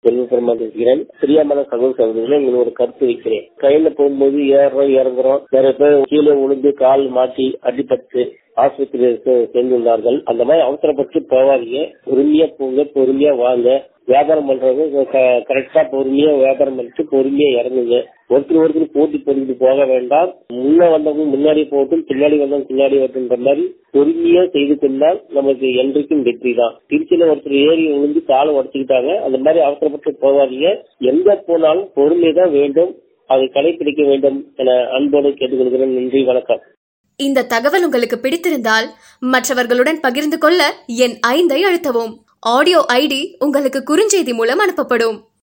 செல்வபெருமான் இருக்கிறேன் பிரியமான சகோதர சகோதரிகளை உங்களுக்கு ஒரு கருத்து வைக்கிறேன் கையில போகும்போது ஏறுறோம் இறங்குறோம் நிறைய பேர் கீழே விழுந்து கால் மாட்டி அடிபட்டு ஆஸ்பத்திரிக்கு சென்றுள்ளார்கள் அந்த மாதிரி அவசரப்பட்டு போவாதீங்க பொறுமையா போங்க பொறுமையா வாங்க வியாபாரம் பண்றவங்க கரெக்டா பொறுமையா வியாபாரம் பண்ணிட்டு பொறுமையா இறங்குங்க ஒருத்தர் ஒருத்தர் போட்டி போட்டுக்கிட்டு போக வேண்டாம் முன்ன வந்தவங்க முன்னாடி போட்டும் பின்னாடி வந்தவங்க பின்னாடி வரட்டுன்ற மாதிரி பொறுமையா செய்து கொண்டால் நமக்கு என்றைக்கும் வெற்றி தான் திருச்சியில ஒருத்தர் ஏறி விழுந்து காலை உடச்சுக்கிட்டாங்க அந்த மாதிரி அவசரப்பட்டு போவாதீங்க எங்க போனாலும் பொறுமை தான் வேண்டும் அதை கடைபிடிக்க வேண்டும் என அன்போடு கேட்டுக்கொள்கிறேன் நன்றி வணக்கம் இந்த தகவல் உங்களுக்கு பிடித்திருந்தால் மற்றவர்களுடன் பகிர்ந்து கொள்ள என் ஐந்தை அழுத்தவும் ஆடியோ ஐடி உங்களுக்கு குறுஞ்செய்தி மூலம் அனுப்பப்படும்